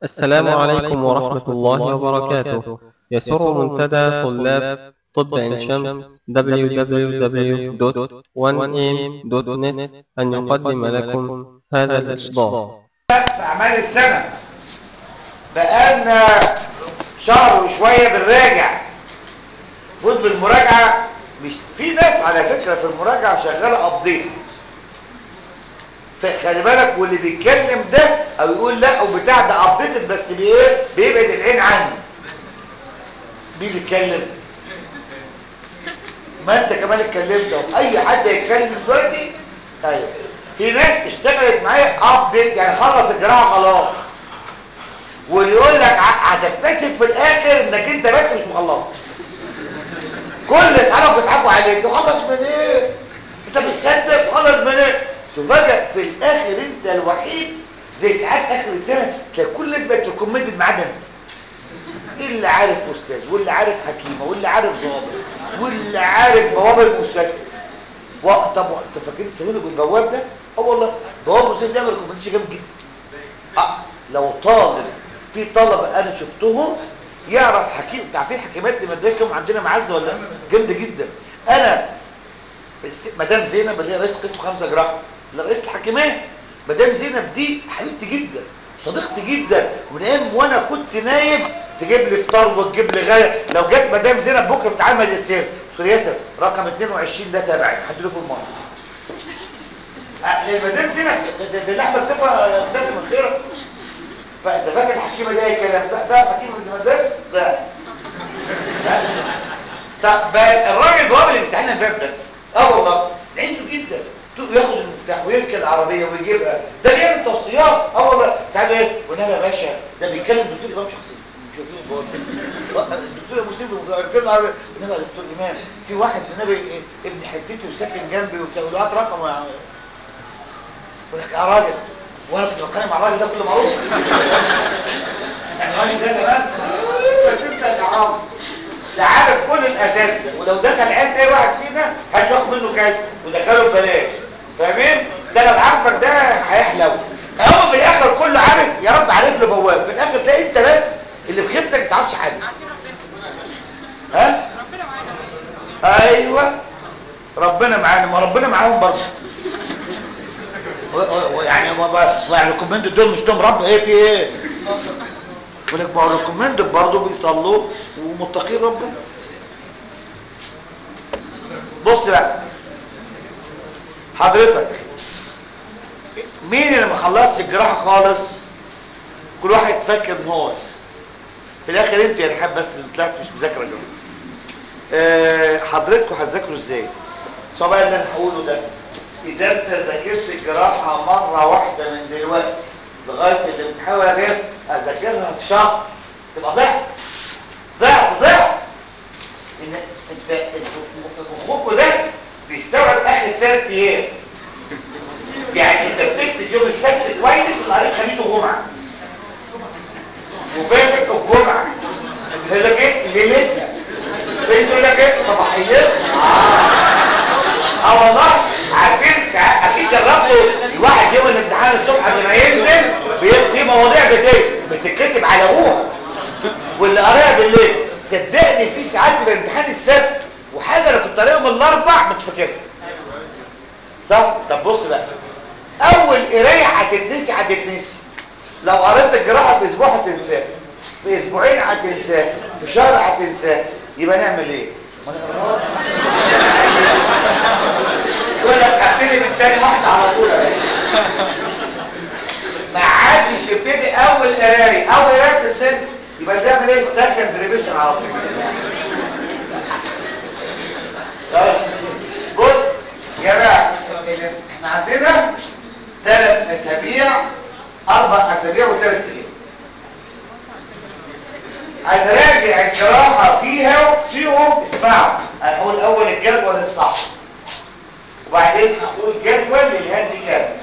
السلام عليكم ورحمة الله وبركاته يسر منتدى طلاب طب عين شمس www.1am.net أن يقدم لكم هذا الإصدار في اعمال السنه بقالنا شهر وشويه بنراجع فوت بالمراجعه مش في ناس على فكره في المراجعه شغاله ابديت فخلي بالك واللي بيتكلم ده او يقول لا وبتاع ده ابديتد بس بايه بيبعد العين عنه مين اللي بيتكلم ما انت كمان اتكلمت اهو اي حد يتكلم دلوقتي ايوه في ناس اشتغلت معايا ابديت يعني خلص الجراحه خلاص واللي يقول لك هتكتشف في الاخر انك انت بس مش مخلص كل اصحابك بيضحكوا عليك تخلص من ايه انت مش صدق خلص من ايه تفاجئ في الاخر انت الوحيد زي ساعات اخر السنه تلاقي كل الناس بقت ريكومندد ما عدا انت اللي عارف استاذ واللي عارف حكيمه واللي عارف ضابط واللي عارف بوابه المستشفى وقت طب انت فاكرين تسوي بالبواب ده اه والله بواب المستشفى بيعمل ريكومنديشن جامد جدا اه لو طالب في طلبه انا شفتهم يعرف حكيم انت عارفين حكيمات المدرسه لهم عندنا معزه ولا جامده جدا انا مدام زينب اللي هي رئيس قسم خمسه جراحه اللي رئيس الحكيمات مدام زينب دي حبيبتي جدا صديقتي جدا من ايام وانا كنت نايم تجيب لي فطار وتجيب لي غايه لو جت مدام زينب بكره بتعمل ماجستير دكتور ياسر رقم 22 ده تبعي حد له في المره مدام زينب دي اللحمه بتفى تفى من خيرك فانت فاكر الحكيمه دي اي كلام ده ده حكيمه في المدرسه ضاع طب بقى الراجل بواب اللي بيفتح لنا الباب ده اه والله عزته جدا ياخد المفتاح ويركن العربيه ويجيبها ده بيعمل توصيات اه والله ساعات ايه ونبي يا باشا ده بيتكلم دكتور امام شخصيا شايفين البواب الدكتور ابو سيف يركن العربيه ونبي يا دكتور امام في واحد من نبي إيه؟ ابن حتتي وساكن جنبي وبتاع له هات رقمه يا عم يقول لك يا راجل وانا كنت بتكلم مع الراجل ده كله معروف يعني الراجل ده كمان فانت الاعراب ده عارف كل الاساتذه ولو دخل عند اي واحد فينا هتاخد منه كاش ودخله ببلاش فاهمين ده لو عارفك ده هيحلو هو في الاخر كله عارف يا رب عارف له بواب في الاخر تلاقي انت بس اللي بخيبتك ما تعرفش حد ها ايوه ربنا معانا ما ربنا معاهم برضه يعني يعني الكومنت دول مش توم رب ايه في ايه يقول لك ما هو الكومنت برضه بيصلوا ومتقين ربنا بص بقى حضرتك مين اللي ما خلصش الجراحه خالص كل واحد فاكر ان هو بس في الاخر انت يا رحاب بس اللي طلعت مش مذاكره الجراحه أه حضرتكم هتذاكروا ازاي سواء بقى اللي انا هقوله ده اذا انت ذاكرت الجراحه مره واحده من دلوقتي لغايه الامتحان ولا جاي اذاكرها في شهر تبقى ضعت ضعت ضعت ان انت مخكوا ده بيستوعب اخر ثلاث ايام يعني انت بتكتب يوم السبت كويس اللي قريت خميس وجمعه وفاهم الجمعه يقول لك ايه ليلتها يقول لك ايه صباحيتها اه اه والله عارفين ساعات اكيد جربتوا الواحد يوم الامتحان الصبح قبل ما ينزل في مواضيع بتتكتب على ابوها واللي قراها بالليل صدقني في ساعات تبقى امتحان السبت وحاجه انا كنت قاريها من الاربع مش فاكرها صح طب بص بقى اول قرايه هتتنسي هتتنسي لو قريت الجراحه في اسبوع هتنساها في اسبوعين هتنساها في شهر هتنساها يبقى نعمل ايه يقول لك ابتدي من تاني واحده على طول ما حدش يبتدي اول قرايه اول قرايه بتنسى يبقى تعمل ايه السكند ريفيجن على طول بص يا جماعه احنا عندنا ثلاث اسابيع اربع اسابيع وثلاث ايام هنراجع الجراحه فيها فيهم اسمعوا هنقول اول الجدول الصح وبعدين هقول جدول للهانديكاب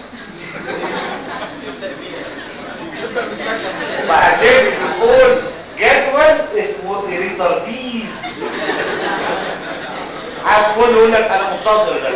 وبعدين نقول جدول اسمه ريتارديز هتقول يقول لك انا منتظر ده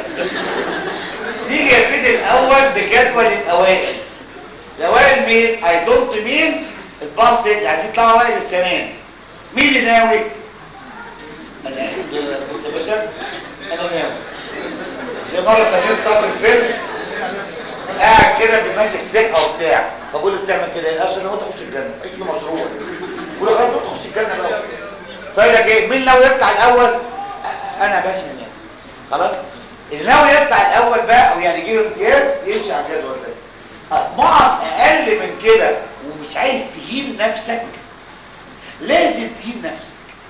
نيجي نبتدي الاول بجدول الاوائل الاوائل مين اي دونت مين الباص اللي عايزين يطلعوا وائل السنه مين اللي ناوي انا بص يا باشا انا ناوي زي مره سمير صبري الفيلم قاعد كده بيمسك سكه وبتاع فبقول له بتعمل كده ايه اصل لو انت تخش الجنه ايش انه مشروع بقول له خلاص انت تخش الجنه بقى فقال لك ايه مين ناوي يطلع الاول انا يا باشا ناوي خلاص اللي ناوي يطلع الاول بقى او يعني يجيب امتياز يمشي على الجدول ده اطمعك اقل من كده ومش عايز تهين نفسك لازم تهين نفسك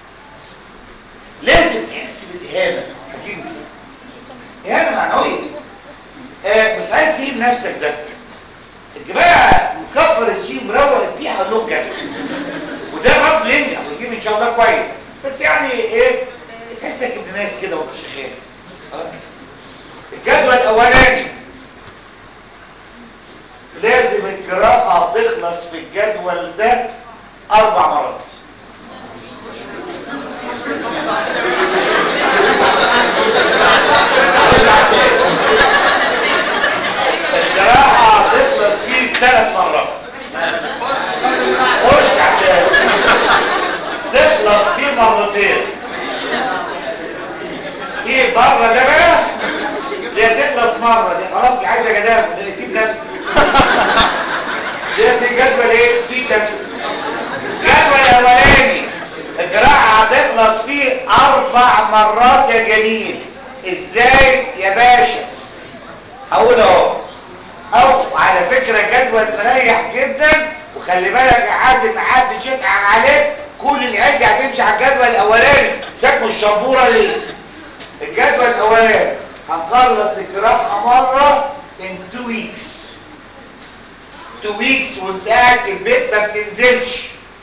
لازم تحس بالاهانه هتيجي اهانه معنويه آه مش عايز تهين نفسك ده الجماعه مكبر الجيم مروق الدي هقول لهم كده وده برضه ينجح ويجيب ان شاء الله كويس بس يعني ايه تحسك ابن ناس كده وانت شغال خلاص الجدول الاولاني لازم الجراحه تخلص في الجدول ده اربع مرات الجراحه هتخلص فيه ثلاث مرات خش على تخلص فيه مرتين في بره ده بقى دي هتخلص مره دي خلاص مش عايزه جدام ده سيب نفسك دي في جدول ايه سيب نفسك الجدول الاولاني الجراحه هتخلص فيه اربع مرات يا جميل ازاي يا باشا هقول اهو او على فكره جدول مريح جدا وخلي بالك يا حازم محدش يضحك عليك كل العيال دي هتمشي على الجدول الاولاني ساكموا الشبوره ليه الجدول الاولاني هنخلص الجراحه مره in two weeks two weeks وانت قاعد في البيت ما بتنزلش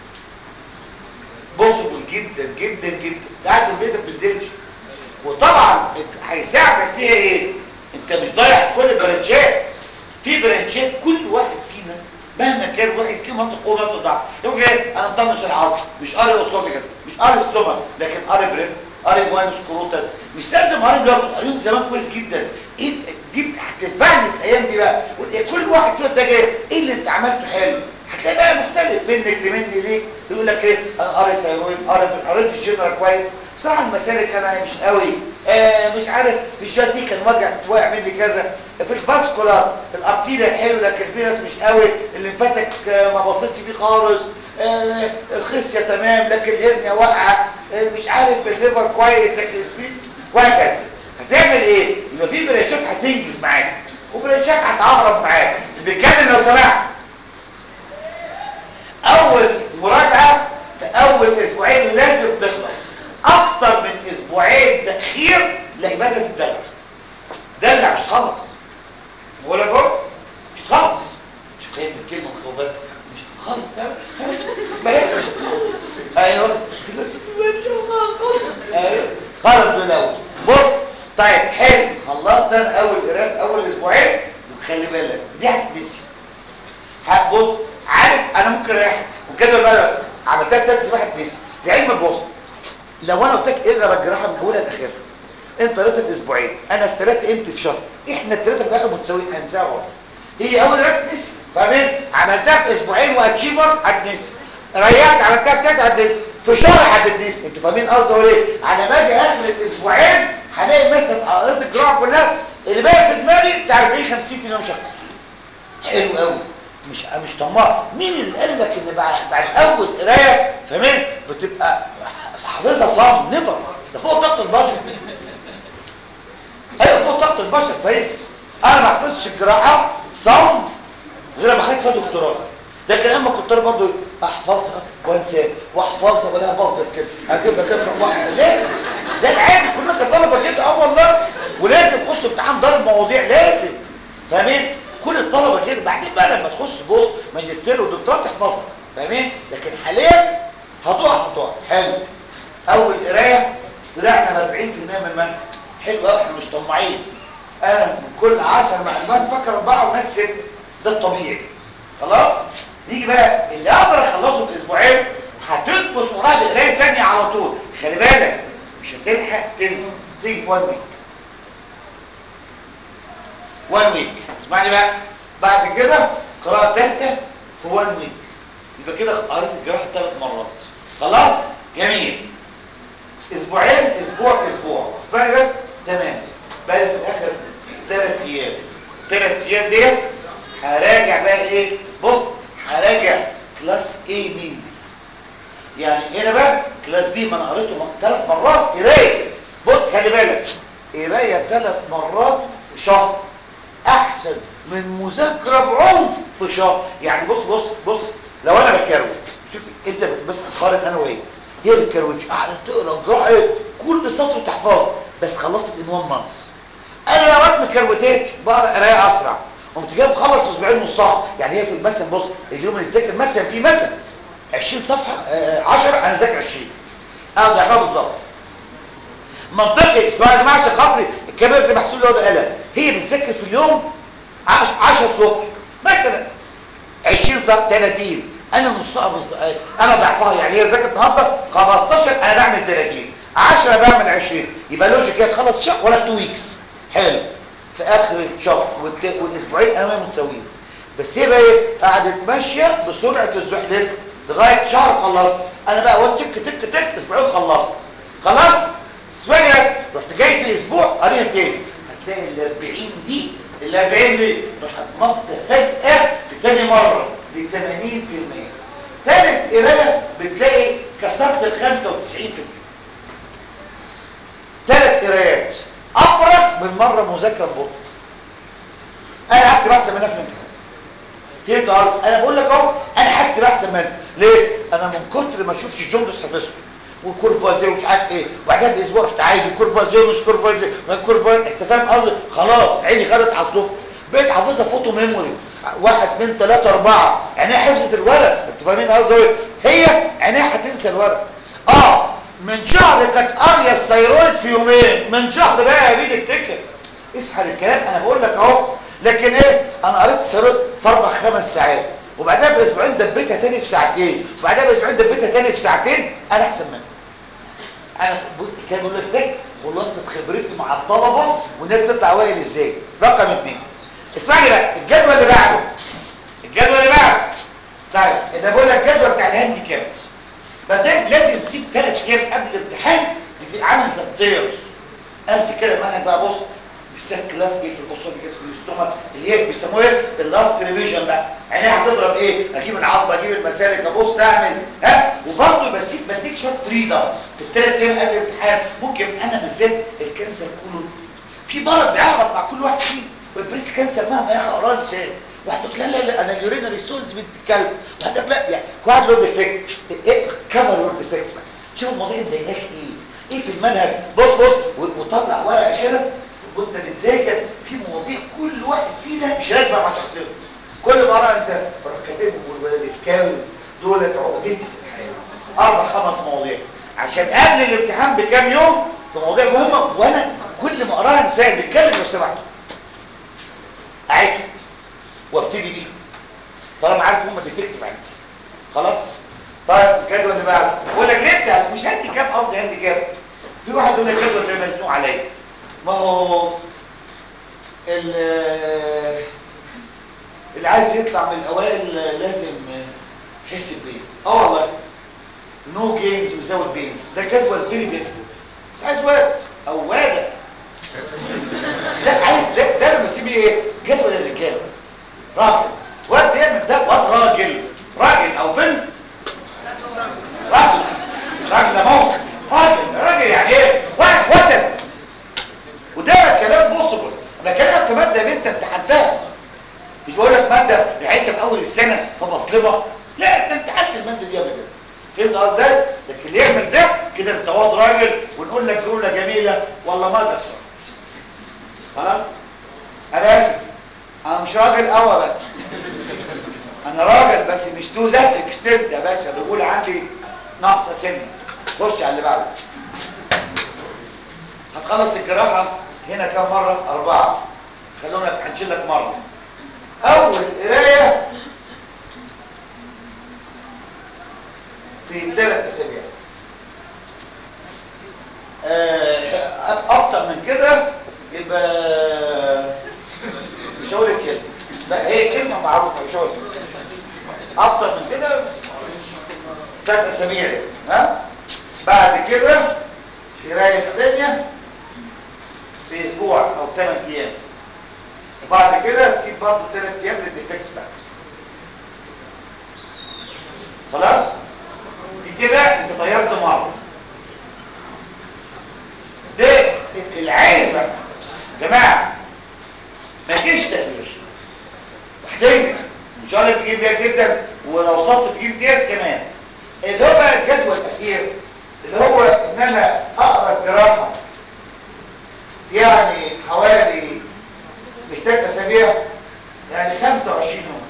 بوسبل جدا جدا جدا قاعد في البيت ما بتنزلش وطبعا هيساعدك فيها ايه انت مش ضايع في كل البرانشات في برانشات كل واحد فينا مهما كان واحد كده منطق قوه منطق ضعف يقول ايه انا مطنش العظم مش قاري اسوفيجاس مش قاري ستومك لكن قاري بريست قاري جوانس كروتال مش لازم قاري بلوك قاريهم زمان كويس جدا ايه دي هتنفعني في الايام دي بقى كل واحد فيهم ده جاي ايه اللي انت عملته حلو هتلاقي بقى مختلف منك لمني ليك يقول لك ايه انا قاري ثايرويد قاري قريت الجنرال كويس بصراحه المسالك انا مش قوي آه مش عارف في الجات دي كان وجع واقع مني كذا في الفاسكولار الارتيريا حلو لكن في ناس مش قوي اللي فاتك آه ما بصيتش فيه خالص آه الخصيه تمام لكن الهرنيا واقعه آه مش عارف الليفر كويس لكن السبيد وهكذا هتعمل ايه يبقى في برانشات هتنجز معاك وبرانشات هتعغرب معاك بتتكلم لو سمحت اول مراجعه في اول اسبوعين لازم تخلص اكتر من اسبوعين تاخير لعباده الدلع دلع مش تخلص بقول لك اهو مش تخلص مش خايف من كلمه مخوفات مش هتخلص بلاش مش هتخلص ايوه مش هتخلص ايوه خلص من الاول بص طيب حلو خلصت انا اول قراءه اول اسبوعين وخلي بالك دي هتنسي هتبص عارف انا ممكن رايح وكده بقى عملتها ثلاث سباحه تنسي لعلمك بص لو انا قلت لك اقرا الجراحه من اولها لاخرها انت قريت اسبوعين انا في ثلاثه انت في شهر احنا الثلاثه في الاخر متساويين هنساوي بعض هي اول رقم نسي فاهمين عملتها في اسبوعين واتشيفر هتنسي ريحت عملتها في ثلاثه هتنسي في شهر هتنسي انتوا فاهمين قصدي اقول ايه على ما اجي اخر الاسبوعين هلاقي مثلا قريت الجراحه كلها اللي باقي في دماغي بتاع 40 50 في مش اكتر حلو قوي مش مش طماع مين اللي قال لك ان بعد بعد اول قرايه فاهمين بتبقى حافظها صم نفر ده فوق طاقه البشر ايوه فوق طاقه البشر صحيح انا ما حفظتش الجراحه صم غير ما خدت فيها دكتوراه لكن اما كنت انا برضه احفظها وانساها واحفظها ولا بفضل كده اجيبها كده لازم ده العادي كلنا كطلبه كده اه والله ولازم تخش امتحان دار المواضيع لازم فاهمين كل الطلبه كده بعدين بقى لما تخش بص ماجستير ودكتوراه تحفظها فاهمين لكن حاليا هتقع هتقع حلو اول قرايه طلعنا ب 40% من المنهج حلو قوي احنا مش طماعين انا من كل 10 معلومات فاكر اربعه وناس ست ده الطبيعي خلاص نيجي بقى اللي اقدر اخلصه باسبوعين هتدبس وراها بقرايه ثانيه على طول خلي بالك مش هتلحق تنسى تيجي في 1 ويك 1 ويك اسمعني بقى بعد كده قراءه ثالثه في 1 ويك يبقى كده قريت الجراحه ثلاث مرات خلاص جميل اسبوعين اسبوع اسبوع اسمعني بس تمام بقى في الاخر ثلاث ايام ثلاث ايام ديت هراجع بقى ايه بص هراجع كلاس اي مين يعني هنا بقى كلاس بي ما انا قريته ثلاث مرات قرايه بص خلي بالك قرايه ثلاث مرات في شهر احسن من مذاكره بعنف في شهر يعني بص بص بص لو انا بكروت شوف انت بس هتقارن انا وهي هي بتكروتش قاعده تقرا الجراحه كل سطر تحفظه بس خلصت ان وان مانث انا اوقات مكروتات بقرا قرايه اسرع قمت جاي مخلص اسبوعين نص ساعه يعني هي في المثل بص اليوم اللي تذاكر مثلا في مثلا 20 صفحه 10 انا ذاكر 20 انا ضعفها بالظبط منطقي اسمعوا يا جماعه عشان خاطري الكاميرا دي محسوب له قلم هي بتذاكر في اليوم 10 صفر مثلا 20 صفحه 30 انا نصها بالظبط انا ضعفها يعني هي ذاكرت النهارده 15 انا بعمل 30 10 بعمل 20 يبقى لوجيك هي تخلص شهر ولا 2 ويكس حلو في اخر الشهر والاسبوعين انا متساويين بس هي بقى ايه قعدت ماشيه بسرعه الزحلفه لغايه شهر خلصت انا بقى قلت تك تك تك اسبوعين خلصت خلاص اسمعني بس رحت جاي في اسبوع قريها تاني هتلاقي ال 40 دي ال 40 دي راحت نط فجاه في تاني مره ل 80% ثالث قرايه بتلاقي كسرت ال 95% ثلاث قرايات ابرك من مره مذاكره ببطء انا هكتب احسن منها في الامتحان فهمت قصدي انا بقول لك اهو انا هكتب احسن منها ليه انا من كتر ما شفتش جمله حفظته وكورفازيه ومش عارف ايه وبعدها باسبوع رحت عايد كورفازيه ومش كورفازيه ما كورفازيه انت فاهم قصدي خلاص عيني خدت على الصفر بقيت حافظها فوتو ميموري واحد اثنين ثلاثة أربعة عينيها حفظت الورق انتوا فاهمين قصدي هي عينيها هتنسى الورق اه من شهر كانت قاريه الثيرويد في يومين من شهر بقى يا بيه افتكر اسحب الكلام انا بقول لك اهو لكن ايه انا قريت الثيرويد في اربع خمس ساعات وبعدها باسبوعين دبيتها تاني في ساعتين وبعدها باسبوعين دبيتها تاني في ساعتين انا احسن منها انا بص كان بيقول لك ده خلاصه خبرتي مع الطلبه والناس تطلع اوائل ازاي رقم اثنين اسمعني بقى الجدول اللي بعده الجدول اللي بعده طيب انا بقول لك الجدول بتاع الهاندي كابت بدأت لازم تسيب ثلاث ايام قبل الامتحان تبقى عامل زي الطير امسك كده المنهج بقى بص بالذات كلاس ايه في الاسره في الاستومك اللي هي بيسموها ايه اللاست ريفيجن بقى يعني هتضرب ايه اجيب العظمه اجيب المسالك ابص اعمل ها وبرضه بسيب بديك شويه فريدم في الثلاث ايام قبل الامتحان ممكن انا بالذات الكانسر كله في مرض بيعرف مع كل واحد فينا والبريس كانسر مهما يا اخي اقرا لسان واحد يقول لا لا لا انا اليورينري ستونز بنت الكلب واحد يقول لا يعني واحد له ديفكت ايه كفر له ديفكت شوف المواضيع مضايقاك ايه ايه في المنهج بص بص وطلع ورقه كده وانت بتذاكر في مواضيع كل واحد فينا مش راكبه مع شخصيته كل ما اقرا انسان اروح كاتبهم والولاد الكلب دولت عقدتي في الحياه اربع خمس مواضيع عشان قبل الامتحان بكام يوم في مواضيع مهمه وانا كل ما اقراها انسان بيتكلم لو سمحتوا اعيد وابتدي بيه طالما عارف هم ديفكتيف عندي خلاص طيب الجدول اللي بعده بقول لك ليه بتاع مش هاندي كام قصدي هاندي كام في واحد يقول لك الجدول ده مزنوق عليا ما هو اللي عايز يطلع من الاوائل لازم يحس بايه اه والله نو جينز وزاوت بينز ده جدول فيري بيكتب بس عايز واد او واده لا عايز ده ده انا بسيب ايه جدول الرجاله راجل واد يعمل ده واد راجل راجل او بنت راجل راجل ده موقف راجل راجل يعني ايه واحد وتد وده كلام بوسبل انا بكلمك في ماده بنت امتحنتها مش بقول لك ماده بحيث في اول السنه فبصلبه لا انت امتحنت الماده دي قبل كده فهمت قصدي لكن اللي يعمل ده كده انت واد راجل ونقول لك جمله جميله والله ما قصرت خلاص انا اسف انا مش راجل قوي بقى انا راجل بس مش تو ذات اكستنت يا باشا بقول عندي ناقصه سنه خش على اللي بعده هتخلص الجراحه هنا كام مره اربعه خلونا هنشيل لك مره اول قرايه في ثلاث اسابيع اكتر من كده يبقى مش هقول الكلمه هي كلمه معروفه مش هقول اكتر من كده ثلاث اسابيع ها بعد كده قرايه ثانيه في اسبوع او 8 ايام وبعد كده تسيب برضه 3 ايام للديفكتس بتاعتك خلاص دي كده انت طيرت مره ده العايز بقى بس يا جماعه ما تجيش تقدير هتنجح ان شاء الله تجيب بيها جدا ولو صدفه تجيب امتياز كمان اللي هو بقى الجدول الاخير اللي هو ان انا اقرا الجراحه يعني حوالي محتاج اسابيع يعني 25 يوم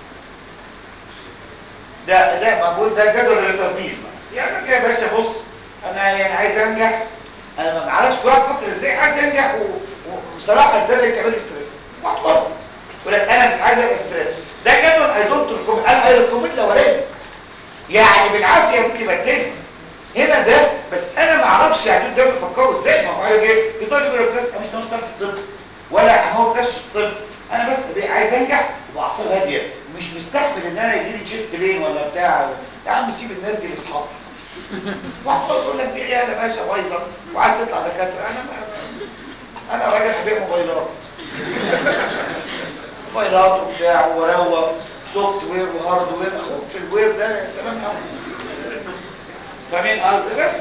ده ده بقول ده جدول التركيز يعني أنا كده يا باشا بص انا يعني عايز انجح انا ما بعرفش كل واحد فكر ازاي عايز ينجح و- و- وبصراحه ازاي تعمل لي ستريس واحد برضه يقول لك انا مش عايز ابقى ستريس ده جدول اي دونت ريكومند انا اي ريكومند الاولاني يعني بالعافيه ممكن يبقى التاني هنا ده بس انا ما اعرفش يعني دول بيفكروا ازاي ما هو قالوا ايه في طالب يقول لك بس أنا مش ناوي اشتغل في الطب ولا هو مش في الطب انا بس بي- عايز انجح واعصاب هاديه مش مستحمل ان انا يجي لي تشيست بين ولا بتاع يا عم سيب الناس دي لاصحابي واحد يقول لك دي عيال يا باشا بايظه وعايز تطلع دكاتره انا ما انا راجل ببيع موبايلات موبايلات وبتاع وروق سوفت وير وهارد وير اخوك في الوير ده يا سلام قوي فاهمين قصدي بس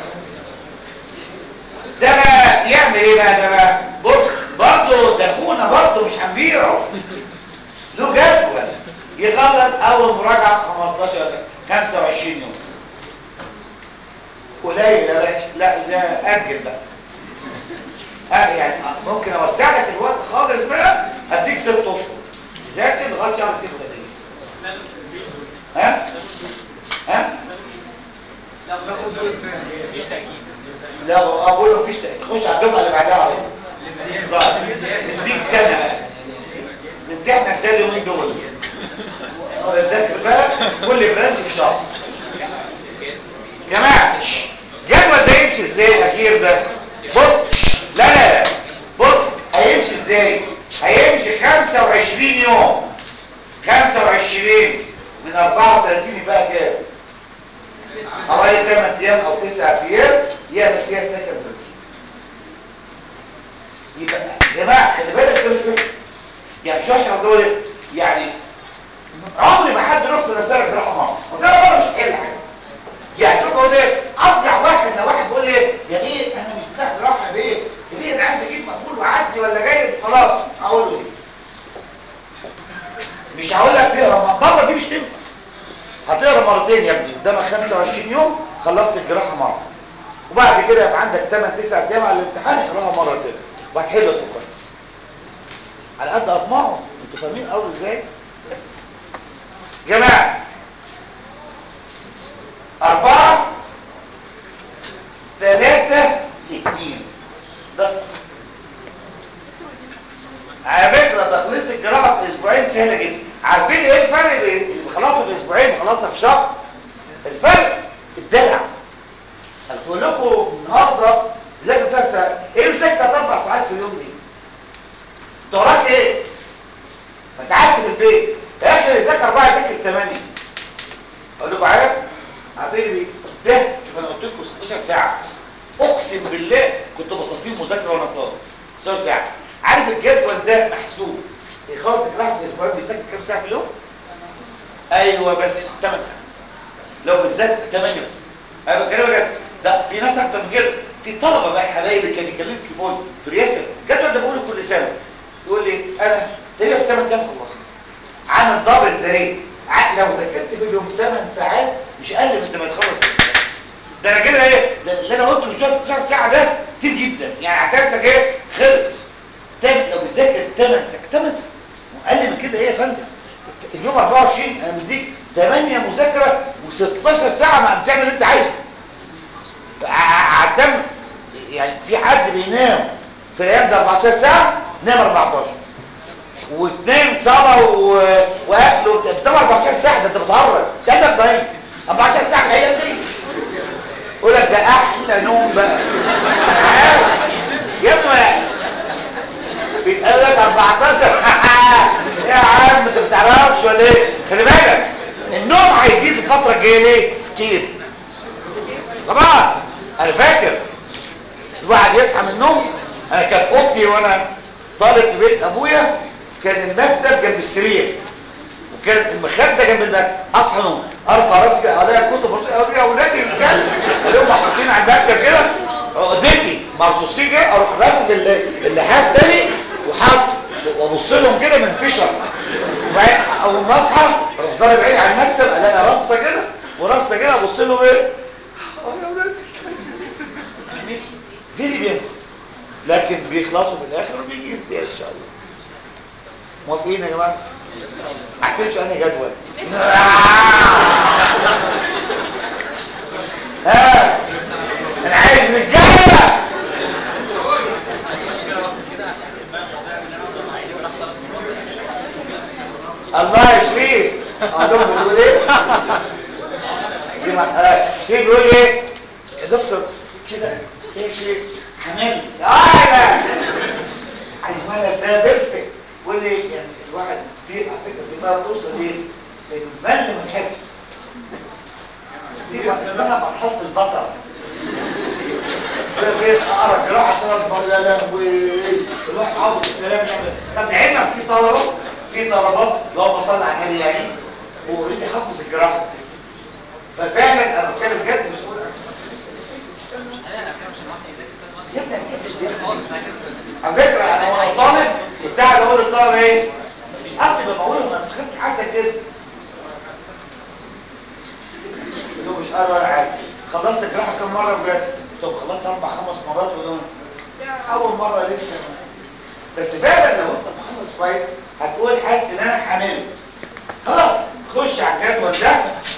ده بقى يعمل ايه بقى ده بقى بص برضه ده اخونا برضه مش هنبيعه له جدول يغلط اول مراجعه 15 ولا 25 يوم قليل يا باشا لا ده اجل بقى آه يعني ممكن اوسع لك الوقت خالص بقى اديك ست اشهر ذاكر لغايه شهر 6 ها ها لا اقول له مفيش تأكيد. خش على الدفعه اللي بعدها على طول صح. نديك سنه بقى نمتحنك زي اليومين دول ذاكر بقى كل برانش في شهر جماعه الجدول ده يمشي ازاي الاخير ده بص شش. لا لا لا بص هيمشي ازاي هيمشي 25 يوم 25 من 34 يبقى كام حوالي 8 ايام او 9 ايام يعمل فيها سكن بريدج يبقى يا جماعه خلي بالك ده مش وحش يعني مش وحش قصدي اقول ايه يعني عمري ما حد رخص نفترض جراحه مره وده انا بره مش هحل حاجه يعني شوف بقول ايه اضيع واحد لو واحد بيقول ايه يا بيه انا مش بتاع جراحه يا بيه يا بيه انا عايز اجيب مقبول وعدي ولا جاي وخلاص اقول له ايه مش هقول لك تقرا مره دي مش تنفع هتقرا مرتين يا ابني قدامك 25 يوم خلصت الجراحه مره وبعد كده يبقى عندك 8 9 ايام على الامتحان اقراها مره تاني وهتحل وتبقى كويس على قد اطماعه انتوا فاهمين قصدي ازاي جماعه أربعة ثلاثة اتنين ده صح على فكرة تخليص الجراحة في أسبوعين سهلة جدا عارفين ايه الفرق بين اللي بيخلصها في أسبوعين وخلصها في شهر؟ الفرق الدلع أنا بقول لكم النهارده ذاكر سلسة ايه مسكتة أربع ساعات في اليوم دي؟ انت وراك ايه؟ ما انت قاعد في البيت يا اخي اللي يذاكر أربعة يذاكر ثمانية اقول لكم عارف؟ عارفين ايه؟ ده شوف انا قلت لكم 16 ساعة اقسم بالله كنت بصفيه مذاكرة وانا طالب 16 ساعة عارف الجدول ده محسوب يخلص الجراحة في اسبوعين بيذاكر كام ساعة في اليوم؟ ايوه بس 8 ساعات لو بالذات 8 بس انا بكلمك جد ده في ناس اكتر من كده في طلبه بقى حبايبي كان يكلمني تليفون دول ياسر الجدول ده بقوله كل سنه يقول لي انا تقريبا في 8 ايام خلصت عامل ضابط زي ع- لو ذاكرت في اليوم 8 ساعات مش اقل من لما تخلص الامتحان. ده انا كده ايه ده اللي انا قلته من 16 ساعه ده كتير جدا يعني اعتبرك ايه خلص تم لو بتذاكر 8 ساعات 8 ساعات اقل من كده ايه يا فندم اليوم 24 انا مديك 8 مذاكره و16 ساعه ما بتعمل اللي انت عايزه عدم يعني في حد بينام في الايام ده 14 ساعه نام 14 واثنين صلاه و... واكل وبتاع بتنام 14 ساعه ده انت بتهرج كانك نايم 14 ساعه في الايام دي يقول لك ده احلى نوم بقى يا ابني ما- بيتقال لك 14 يا عم انت ما بتعرفش ولا ايه خلي بالك النوم هيزيد الفتره الجايه ليه سكيب طبعا انا فاكر الواحد يصحى من النوم انا كانت اوضتي وانا طالب في بيت ابويا كان المكتب جنب السرير وكان المخده جنب المكتب اصحى نوم ارفع راسي كده الاقي الكتب اقول يا اولادي الكلب الاقيهم محطوطين على المكتب كده عقدتي مرصوصين كده اروح رافض اللحاف تاني وحاط وابص لهم كده من فشل وبعدين اول ما اصحى اروح ضارب عيني على المكتب الاقي رصه كده ورصه كده ابص لهم ايه اه يا اولادي فاهمين فيري بينسى لكن بيخلصوا في الاخر وبيجي امتياز ان شاء الله موافقين يا جماعه هتمشي انهي جدول ها انا عايز رجاله الله يا شريف عندهم بيقول ايه شريف بيقول ايه يا دكتور كده ايه شريف حمل اه عايز ولد ده بيرفكت يقول لي يعني الواحد في على فكره في بقى توصل ايه المل من الحفظ دي كانت اسمها مرحله البطل يقول لك ايه اقرا جراحه ثلاث مرات يا لهوي الواحد حافظ الكلام ده طب علما في طلبه في طلبات اللهم صل على النبي يعني واوريدي حافظ الجراحه ففعلا انا بتكلم بجد مش بقول يا ابني ما تحسش بيها خالص على فكره انا وانا طالب كنت قاعد اقول للطلبه ايه مش قصدي بقولهم انا بخاف حسن كده يقولوا مش قال ولا حاجه خلصت الجراحه كم مره بجد طب خلصت اربع خمس مرات ودول اول مره لسه بس فعلا لو انت مخلص كويس هتقول حاسس ان انا حامل خلاص خش على الجدول ده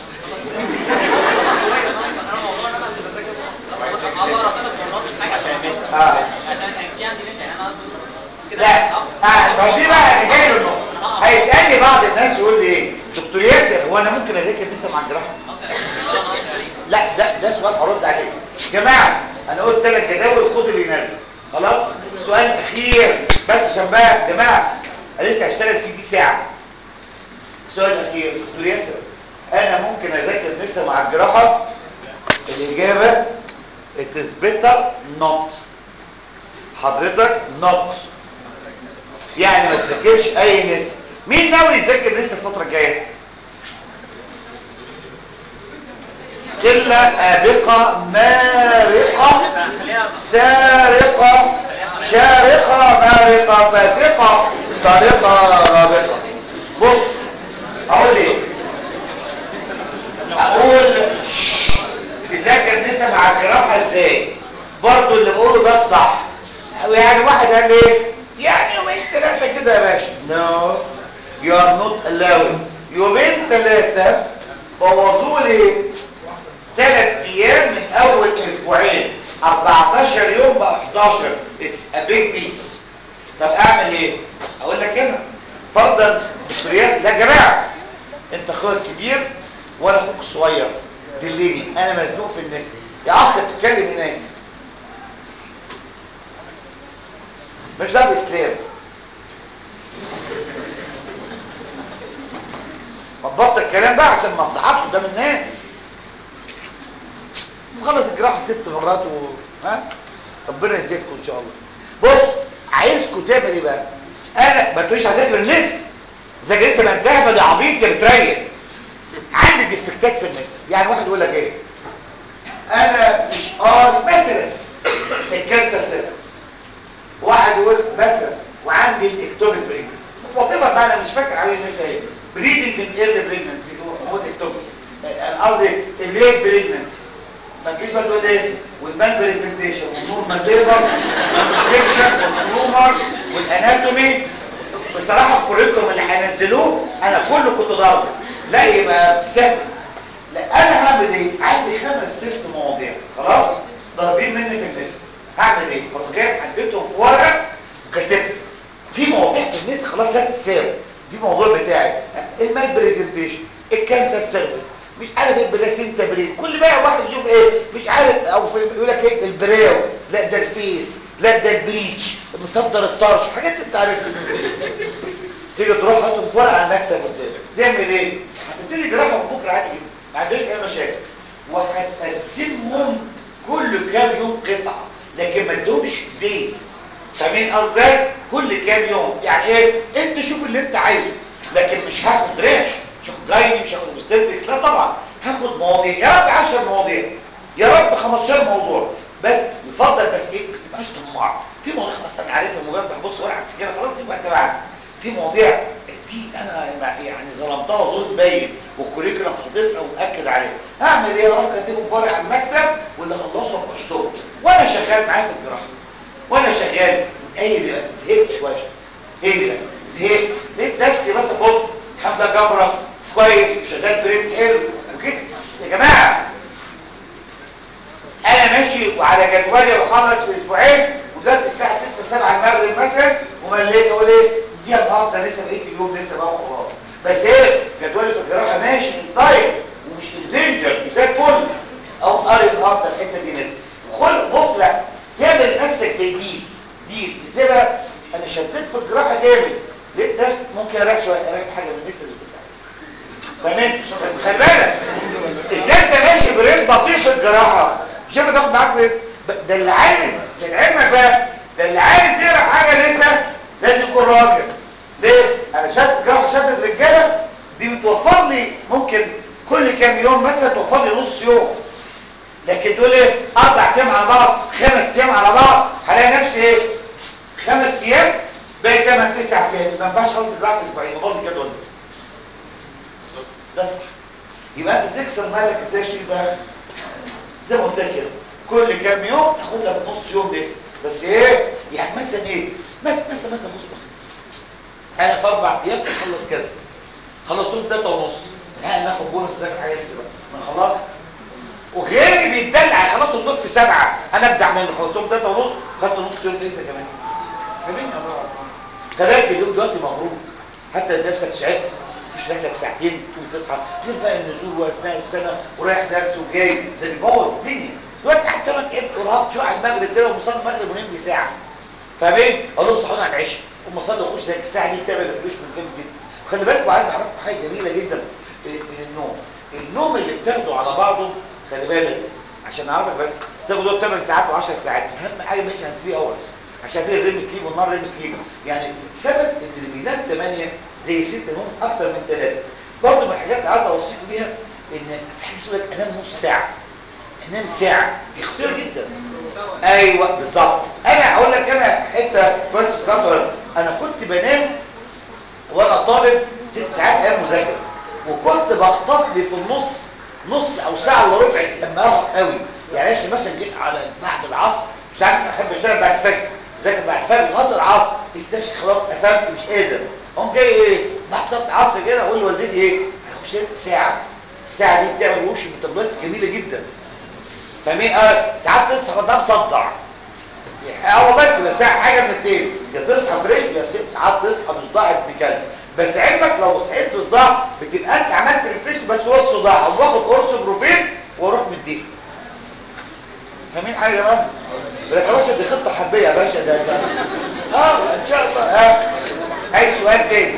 اه لا اه ما دي بقى انا جاي له هيسالني بعض الناس يقول لي ايه دكتور ياسر هو انا ممكن اذاكر لسه مع الجراحه لا ده ده سؤال هرد عليه جماعه انا قلت ثلاث جداول خد اللي ينزل خلاص سؤال اخير بس عشان بقى يا جماعه انا لسه هشتغل سي دي ساعه السؤال الاخير دكتور ياسر انا ممكن اذاكر لسه مع الجراحه الاجابه it is better not حضرتك not يعني ما تذاكرش اي نسب مين ناوي يذاكر لسه الفتره الجايه إلا آبقة مارقة سارقة شارقة مارقة فاسقة طارقة رابقة بص أقول إيه أقول تذاكر لسه مع الجراحة إزاي برضو اللي بقوله ده الصح يعني واحد قال إيه يعني يومين ثلاثة كده يا باشا no you are not allowed يومين ثلاثة بوظوا لي ثلاث ايام من اول اسبوعين 14 يوم بقى 11 اتس ا بيج بيس طب اعمل ايه اقول لك هنا فرضا دكتوريات لا يا جماعه انت اخوك كبير وانا اخوك صغير دليني انا مزنوق في الناس يا اخ بتتكلم هناك مش ده باسلام ما تبطل الكلام بقى عشان ما افضحكش قدام الناس مخلص الجراحه ست مرات و ها ربنا يزيدكم ان شاء الله بص عايزكم تعمل ايه بقى انا ما تقوليش هذاكر النسب ذاكر لسه ما انتهى يا عبيط يا بتريح عندي ديفكتات في النسب يعني واحد يقول لك ايه انا مش قاري مثلا الكانسر سيرفكس واحد يقول مثلا وعندي الاكتوبيك بريجنسي وطبعا بقى انا مش فاكر عليه الناس ايه بريدنج ان ايرلي بريجنسي هو الاكتوبيك قصدي الليت بريجنسي ما تجيش بقى تقول ايه والمان بريزنتيشن والنورمال ليبر والانفكشن والترومر والاناتومي بصراحه الكوريكولوم اللي هينزلوه انا كله كنت ضاربه لا يبقى تستهبل لا انا هعمل ايه عندي خمس ست مواضيع خلاص ضاربين مني في الناس هعمل ايه اروح جايب حددتهم في ورقه وكاتبهم في مواضيع في الناس خلاص لا تتساوي دي الموضوع بتاعي المان بريزنتيشن الكانسر سيرفيس مش عارف البلاسينتا برين كل بقى واحد يشوف ايه مش عارف او في يقول لك ايه البراو لا ده الفيس لا ده البريتش مصدر الطرش حاجات انت عارفها تيجي تروح حاطط في ورقه على المكتب قدامك تعمل ايه هتبتدي جراحه من بكره عادي جدا ما عنديش اي مشاكل وهتقسمهم كل كام يوم قطعه لكن ما تدومش دايز فاهمين قصدي كل كام يوم يعني ايه انت شوف اللي انت عايزه لكن مش هاخد ريش مش هاخد جايني مش هاخد مستدركس لا طبعا هاخد مواضيع يا رب 10 مواضيع يا رب 15 موضوع بس يفضل بس ايه ما تبقاش طماع في مواضيع خلاص انا عارفها مجرد هبص ورقه كده خلاص يبقى انت معاك في مواضيع دي انا يعني ظلمتها ظلم باين والكوريكولم حطيتها ومأكد عليها هعمل ايه اروح كاتبه في ورقه على المكتب واللي خلصهم بشطبه وانا شغال معاه في الجراحه وانا شغال ايه دي بقى زهقت شويه ايه دي بقى زهقت لقيت نفسي مثلا بص الحمد لله جبره كويس وشغال بريد حلو وكده يا جماعه انا ماشي وعلى جدولي بخلص في اسبوعين ودلوقتي الساعه 6 7 المغرب مثلا ومليت اقول ايه دي النهارده لسه بقيت اليوم لسه بقى وخلاص بس ايه جدولي في الجراحه ماشي طيب ومش دينجر زي الفل او قاري النهارده الحته دي نزل وخل بص بقى تعمل نفسك زي دي دي تسيبها انا شديت في الجراحه جامد لقيت نفسي ممكن اريح شويه اريح حاجه من الناس اللي كنت عايزها فاهمين خلي بالك ازاي انت ماشي بريد بطيء في الجراحه مش هيبقى تاخد معاك ريسك ده اللي عايز لعلمك بقى ده اللي عايز يقرا حاجه لسه لازم يكون راجل ليه انا شاد جراحه شادة رجاله دي بتوفر لي ممكن كل كام يوم مثلا توفر لي نص يوم لكن دول ايه اربع ايام على بعض خمس ايام على بعض هلاقي نفسي ايه خمس ايام بقيت 8 9 ايام ما ينفعش خالص الجراحه اسبوعين باظ الجدول ده صح يبقى انت تكسر مالك ازاي شيء بقى زي ما قلت لك كده كل كام يوم تاخد لك نص يوم بس بس ايه يعني مثلا ايه مثلا مثلا مثلا بص بص انا في اربع ايام اخلص كذا خلصتهم في ثلاثه ونص يعني ناخد بونص ذاكر حاجه كده من خلاص وغيري بيتدلع خلاص الضيف في سبعه انا ابدع منه خلصتهم ثلاثه ونص خدت نص يوم لسه كمان فاهمين يا بابا كذلك اليوم دلوقتي مبروك حتى نفسك تعبت مش لك ساعتين تقوم تصحى غير بقى النزول واثناء السنه ورايح درس وجاي ده بيبوظ الدنيا دلوقتي حتى انا تعبت ورهقت شويه على المغرب كده ومصلي المغرب ونام لي ساعه فاهمين؟ اقول لهم صحوني على العشاء قوم اصلي واخش زي الساعه دي بتعمل ريفريش من جامد جدا خلي بالكم عايز اعرفكم حاجه جميله جدا من النوم النوم اللي بتاخده على بعضه خلي بالك عشان اعرفك بس تاخد دول 8 ساعات و10 ساعات اهم حاجه ماشي عن 3 اورز عشان في الريم سليب والنار ريم سليب يعني ثبت ان اللي بينام 8 زي 6 نوم اكتر من 3 برضه من الحاجات اللي عايز اوصيكم بيها ان في حاجه اسمها انام نص ساعه انام ساعه دي خطير جدا ايوه بالظبط انا هقول لك انا حته كويس في انا كنت بنام وانا طالب ست ساعات ايام مذاكره وكنت بخطف لي في النص نص او ساعه الا ربع لما ارهق قوي يعني لسه مثلا جيت على بعد العصر ساعات احب اشتغل بعد الفجر ذاكر بعد الفجر لغايه العصر لقيت نفسي خلاص قفلت مش قادر قوم جاي ايه بعد صلاه العصر كده اقول لوالدتي ايه هخش ساعه الساعه دي بتعمل وش ميتابوليتس جميله جدا فاهمين اه ساعات تصحى قدام مصدع اه والله بتبقى ساعه حاجه من الاثنين يا تصحى فريش يا ساعات تصحى بصداع ابن كلب بس علمك لو صحيت بصداع بتبقى انت عملت ريفريش بس هو الصداع او واخد قرص بروفين واروح مديه فاهمين حاجه يا جماعه يا باشا دي خطه حربيه يا باشا ده, ده. اه ان شاء الله اه اي سؤال تاني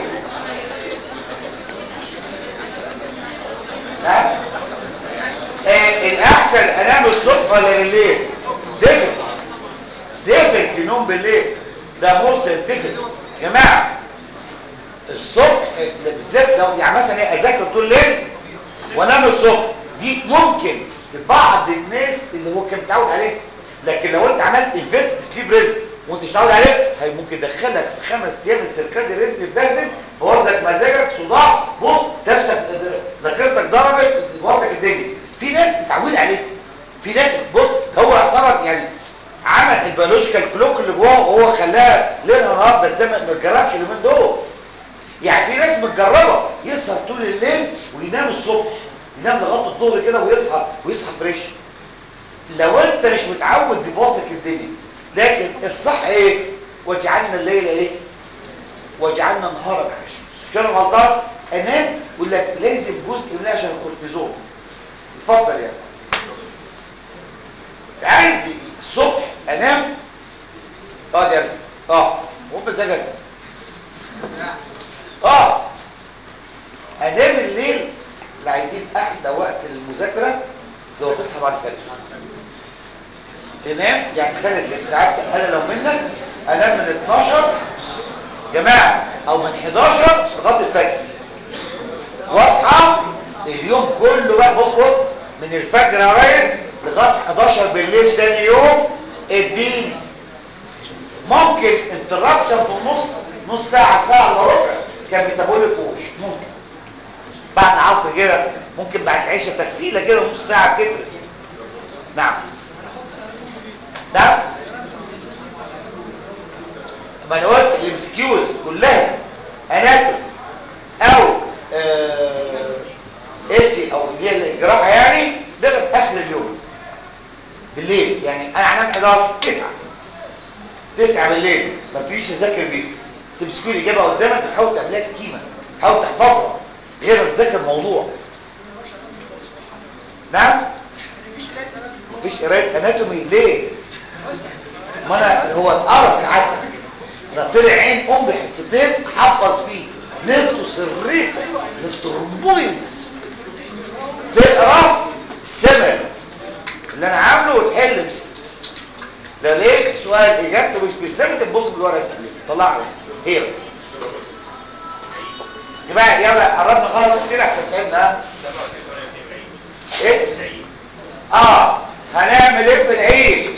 نعم آه الاحسن انام الصبح ولا بالليل ديفنت ديفنت نوم بالليل ده مرسل ديفنت يا جماعه الصبح بالذات لو يعني مثلا ايه اذاكر طول الليل وانام الصبح دي ممكن بعض الناس اللي هو كان متعود عليه لكن لو انت عملت انفيرت سليب ريزم وانت مش متعود عليه هي ممكن يدخلك في خمس ايام السيركادي ريزم يتبهدل بوردك مزاجك صداع بص نفسك ذاكرتك ضربت بوردك الدنيا في ناس متعوده عليه في ناس بص هو يعتبر يعني عمل البيولوجيكال كلوك اللي جواه وهو خلاها ليل نهار بس ده ما اتجربش اليومين دول يعني في ناس متجربه يسهر طول الليل وينام الصبح ينام لغايه الظهر كده ويصحى ويصحى فريش لو انت مش متعود يبوظ لك الدنيا لكن الصح ايه وجعلنا الليل ايه وجعلنا النهار معاشا مش كده غلطان انام يقول لك لازم جزء من عشان الكورتيزون اتفضل يعني عايز الصبح انام اه يا اه هو بمزاجك اه انام الليل اللي عايزين احلى وقت للمذاكره لو تصحى بعد الفجر تنام يعني تخلي ست ساعات انا لو منك انام من 12 جماعه او من 11 لغايه الفجر واصحى اليوم كله بقى بص بص من الفجر يا ريس لغايه 11 بالليل ثاني يوم اديني ممكن انترابشن في النص نص ساعه ساعه الا ربع كان ميتابوليك ووش ممكن بعد العصر كده ممكن بعد العشاء تكفيله كده نص ساعه بتفرق نعم نعم ما انا قلت الامسكيوز كلها اناتومي او آه اسي او اللي هي الجراحه يعني ده بقى في اخر اليوم بالليل يعني انا هنام 11 9 9 بالليل ما بتجيش اذاكر بيه بس بتسكول الاجابه قدامك بتحاول تعملها سكيمه تحاول تحفظها غير ما بتذاكر موضوع نعم مفيش قرايه اناتومي ليه ما انا هو اتقرا ساعتها ده طلع عين ام بحصتين حفظ فيه نفطس الريتا نفترمويدز تقرا السمر اللي انا عامله وتحل بس لو لقيت سؤال اجابته مش بالسمر تبص بالورقه الكبيره طلعها بس هي بس يبقى يلا قربنا خلاص السيره احسن فهمنا ايه اه هنعمل ايه في العيد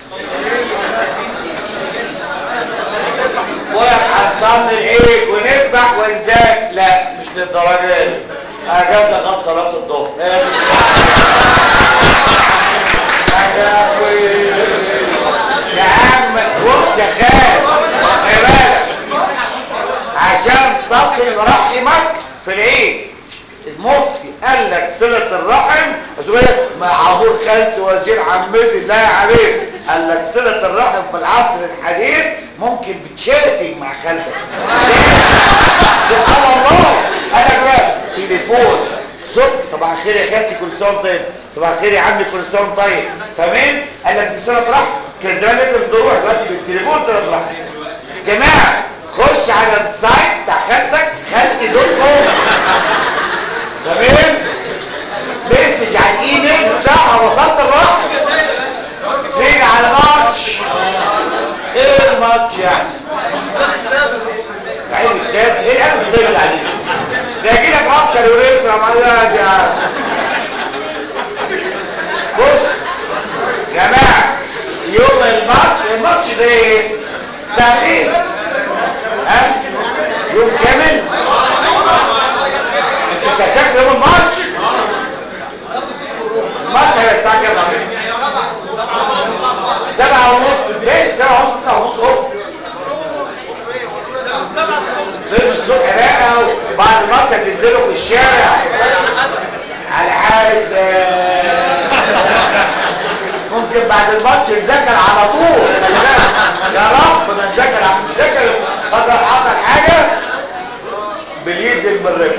وهنصلي العيد ونذبح ونزاك لا مش للدرجه دي اجازه خاصه صلاه الظهر يا عم بص يا خال خلي بالك عشان تصل رحمك في العيد المفتي قال لك صلة الرحم هتقول لك مع عبور خالتي وزير عمتي لا يا حبيبي قال لك صلة الرحم في العصر الحديث ممكن بتشاتم مع خالتك سبحان الله انا بقى تليفون صبح صباح الخير يا خالتي كل سنه وانت طيب صباح الخير يا عمي كل سنه وانت طيب تمام قال لك دي صله رحم كان زمان لازم تروح دلوقتي بالتليفون صله رحم جماعه خش على السايت بتاع خالتك خالتي دوت كوم تمام مسج على الايميل بتاعها وصلت الرحم تيجي على ماتش ايه الماتش يعني عيب استاذ ايه العيب السيد اللي عليك ده يجي لك رابشر يوريسرا ما يا بص يا جماعه يوم الماتش الماتش ده ايه ساعتين ها يوم كامل انت فاكر يوم الماتش الماتش هيبقى الساعه كام سبعة ونص ليش سبعة ونص سبعة ونص اهو فين الصبح بقى وبعد الماتش هتنزلوا في الشارع على حاسب ممكن بعد الماتش نذاكر على طول يا رب ما نذاكر نذاكر قدر حصل حاجه باليد المرفق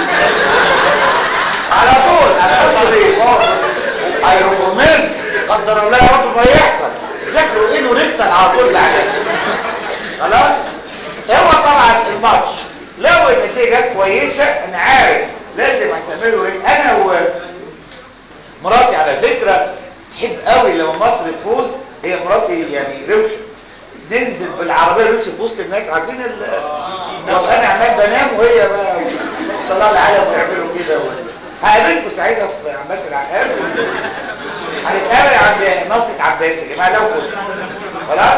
على طول هتحط ايه هيرومن قدر الله يا رب ما يحصل ذاكروا ايه ونفتن على طول بعدين خلاص هو طبعا الماتش لو النتيجه كويسه انا عارف لازم هتعملوا ايه انا ومراتي على فكره تحب قوي لما مصر تفوز هي مراتي يعني روشه ننزل بالعربيه روشه في وسط الناس عارفين ال وابقى انا عمال بنام وهي بقى طلع العالم ويعملوا كده هقابلكم ساعتها في عباس العقاد هنتقابل عند ناصر عباس يا جماعه لو فوز خلاص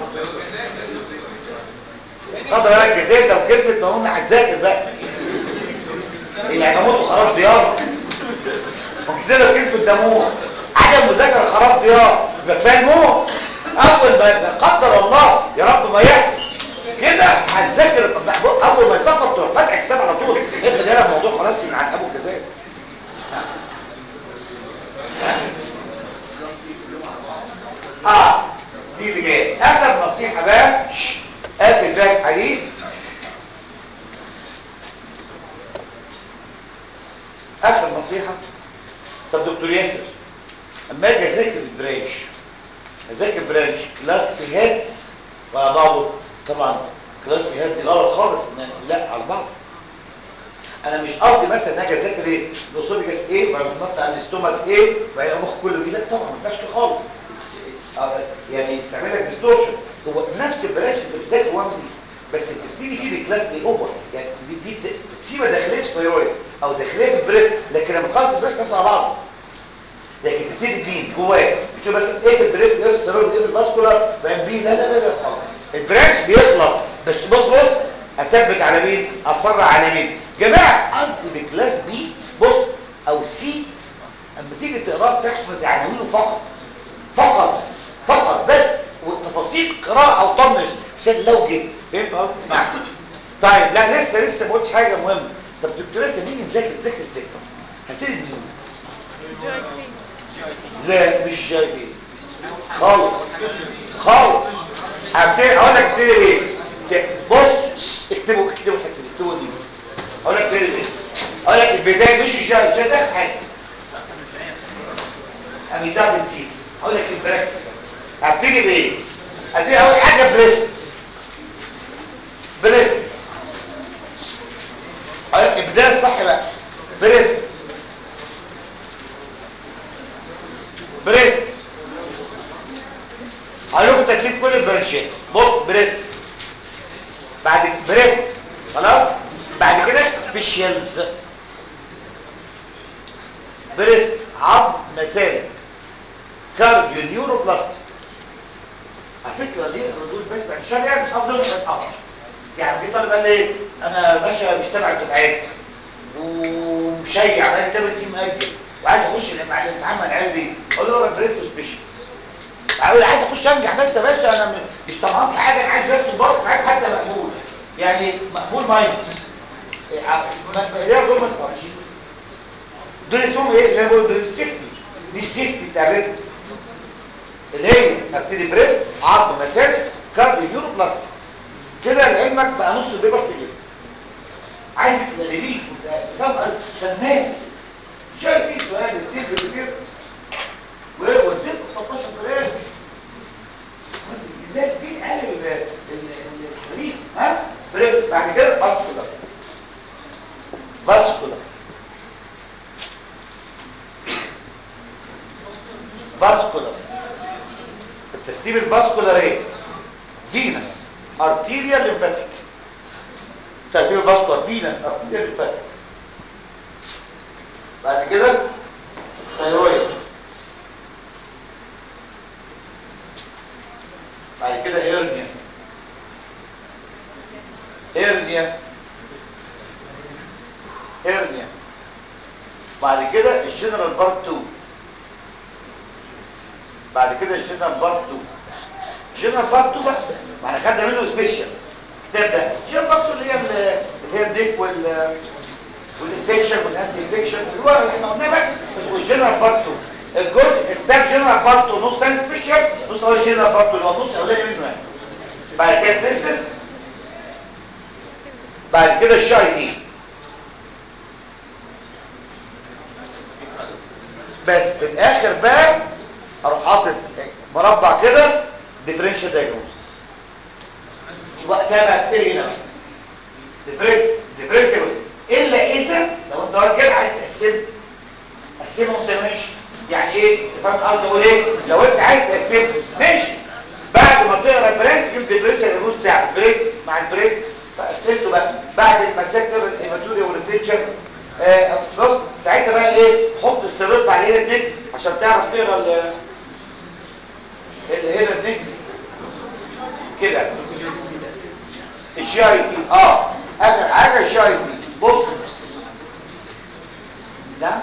قدر الله الجزائر لو كسبت ما قلنا هتذاكر بقى يعني موت وخراب ديار والجزائر لو كسبت ده موت عدم مذاكره خراب ديار يبقى كفايه الموت اول ما قدر الله يا رب ما يحصل كده هتذاكر اول ما يسافر تروح فاتح كتاب على طول افرض هنا الموضوع خلاص يبقى عن ابو الجزائر اه دي اللي جايه اخر نصيحه بقى قافل بقى الحديث اخر نصيحه طب دكتور ياسر اما اجي اذاكر البرانش اذاكر برانش كلاس هيد على بعضه طبعا كلاس هيد دي غلط خالص إن لا على بعضه انا مش قصدي مثلا ان اجي اذاكر ايه الاسوفيجاس ايه فبنط على الاستومك ايه فهي المخ كله بيه لا طبعا ما ينفعش كده خالص It's- it's- آه، يعني تعمل لك ديستورشن هو نفس البرانش انت بتذاكر وان بيس بس بتبتدي فيه بكلاس ايه اوفر يعني دي, دي ت- تسيبها داخليه في الثيرويد او داخليه في البريست لكن لما تخلص البريست نفس على بعض لكن تبتدي بين جواه بتشوف بس ايه في البريست وايه في الثيرويد وايه في الفاسكولار بين بين لا لا لا لا خالص البرانش بيخلص بس بص بص اثبت على مين اصر على مين جماعه قصدي بكلاس بي بص او سي اما تيجي تقراه تحفظ عناوينه فقط فقط فقط بس والتفاصيل قراءه او طنش عشان لو جيت فهمت قصدي نعم طيب لا لسه لسه ما قلتش حاجه مهمه طب دكتور لسه نيجي نذاكر تذاكر ازاي هبتدي بمين لا مش جاي خالص خالص هبتدي اقول لك ابتدي بايه بص اكتبوا اكتبوا الحته دي اكتبوا دي اقول لك ابتدي بايه اقول لك البدايه مش الجاي الجاي ده حاجه امي ده بنسيب اقول لك البراك هبتدي بايه هبتدي اول حاجه بريست بريست اقول لك البدايه الصح بقى بريست بريست هقول لكم ترتيب كل البرانشات بص بريست بعد بريست خلاص بعد كده سبيشالز بريست عظم مسالك كارديو نيورو بلاستيك على فكره ليه الردود بس بعد الشهر يعني مش افضل بس افضل يعني في طالب قال لي انا باشا مش تبع الدفعات ومشيع بقالي 8 سنين مأجل وعايز اخش مع الامتحان مع العيال دي اقول له اقرا بريست وسبيشال اقول عايز اخش انجح بس يا باشا انا م- مش طمعان في حاجه انا عايز اركب برضه ساعات حتى مقبول يعني مقبول ماينس ليه دول ما اسمعش دول اسمهم ايه اللي انا بقول دول السيفتي دي السيفتي بتاع الريتم اللي هي ابتدي بريست عظم مسالك كارديو نيورو بلاستيك كده لعلمك بقى نص البيبر في ايدك عايز تبقى ريليف تفهم فنان شايف ايه سؤال التيب كتير ووديت 16 بلاش ده دي قال ال- ال- الحريف ها بريست بعد كده فاسكولار فاسكولار فاسكولار الترتيب الفاسكولار ايه فينس ارتيريال ليمفاتيك ترتيب الفاسكولار فينس ارتيريال ليمفاتيك بعد كده ثيرويد بعد كده هيرنيا هيرنيا هيرنيا بعد كده الجنرال بارت 2 بعد كده الجنرال بارت 2 الجنرال بارت 2 بقى ما احنا خدنا منه سبيشال الكتاب ده الجنرال بارت 2 اللي هي ال- الهير ديك وال والانفكشن والانتي انفكشن اللي هو اللي احنا قلناه بقى والجنرال بارت 2 الجزء الكتاب جنرال بارت 2 نص تاني سبيشال نص اول جنرال بارت 2 اللي هو نص اولاني منه يعني بعد كده بزنس بعد كده الشي اي دي بس في الاخر بقى اروح حاطط مربع كده ديفرنشال دايجنوستس وقتها بقى ابتدي هنا ديفرنت ديفرنت الا اذا لو انت واقف كده عايز تقسمه قسمه وانت ماشي يعني ايه انت فاهم قصدي اقول ايه لو انت عايز تقسمه ماشي بعد ما تقرا البريست جيب ديفرنشال دايجنوستس بتاع البريست مع البريست فقسمته بقى بعد المسكتر الهيماتوريا والريتنشن آه بص ساعتها بقى ايه حط السيروت على هنا الدك عشان تعرف تقرا ال- اللي هنا الدك كده الجي اي تي اه اخر حاجه الجي اي تي بص نعم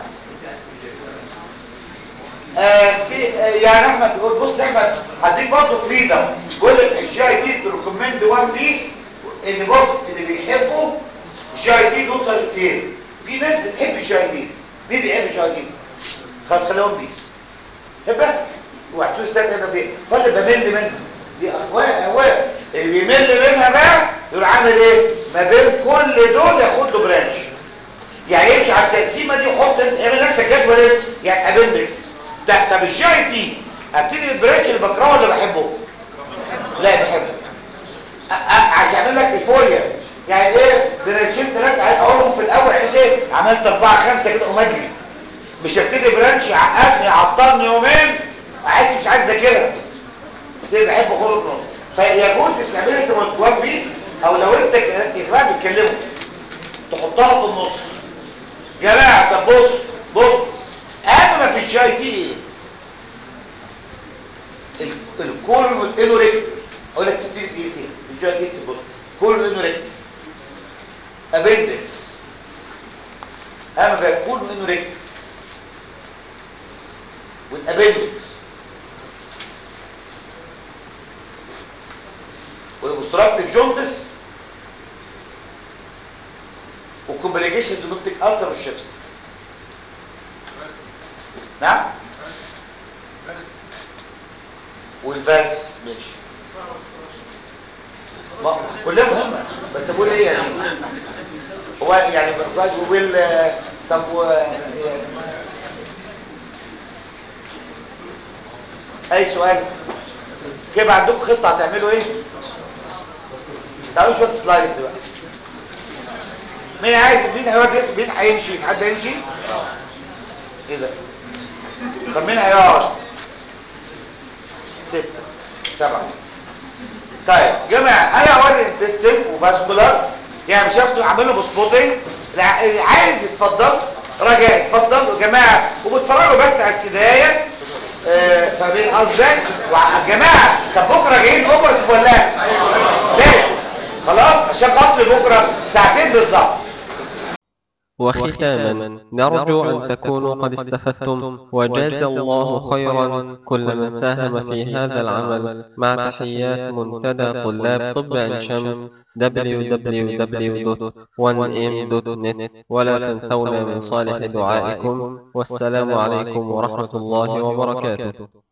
آه في آه يعني احمد بيقول بص يا احمد هديك برضه فريدم بيقول لك الجي اي تي ريكومند وان بيس اللي بص اللي بيحبوا الجي اي تي دول طريقتين في ناس بتحب الجي اي تي مين بيحب الجي اي تي خلاص خليهم بيس حبها وهتقول استنى انا فين فاللي بمل منها دي اخوات اهواء اللي بيمل منها بقى يقول عامل ايه ما بين كل دول ياخد له برانش يعني يمشي على التقسيمه دي وحط انت اعمل نفسك جدول ايه يعني ابندكس ده طب الجي اي تي ابتدي بالبرانش اللي بكرهه ولا بحبه لا بحبه أ- أ- عشان اعمل لك ايفوريا يعني ايه برانشين ثلاثه اقولهم في الاول عايز ايه عملت اربعه خمسه كده اقوم اجري مش هبتدي برانش يعقدني يعطلني يومين احس مش عايز اذاكرها كنت بحب خلق نص فيجوز تعملها زي وان بيس او لو انت يا جماعه بتتكلموا تحطها في النص جماعه طب بص بص اهم ما في الشاي دي ايه الكولون والانوريكتور اقول لك تبتدي بايه فيها الجاي دي بص كولون والانوريكتور ابندكس اهم بقى الكولون والانوريكتور والابندكس والاوبستراكتيف جوندس والكومبليكيشن دوميتيك ألسر والشيبس نعم والفارس ماشي ما كلها مهمة بس اقول ايه يعني هو يعني ويل طب و اي سؤال كيف عندكم خطة هتعملوا ايه تعالوا شوية سلايدز بقى مين عايز مين هيقعد مين هيمشي حد هيمشي ايه ده طب مين هيقعد ستة سبعة طيب جماعة انا اوري انتستين وفاسكولار يعني مش هاخده اعمله بسبوتنج اللي عايز يتفضل رجاء اتفضل يا جماعة وبتفرجوا بس على السداية آه فبين قصدك ويا جماعة طب بكرة جايين اوبرتيف ولا لا؟ لازم خلاص عشان خاطر بكرة ساعتين بالظبط وختاما نرجو أن تكونوا قد استفدتم وجاز الله خيرا كل من ساهم في هذا العمل مع تحيات منتدى طلاب طب عين شمس www.1m.net ولا تنسونا من صالح دعائكم والسلام عليكم ورحمة الله وبركاته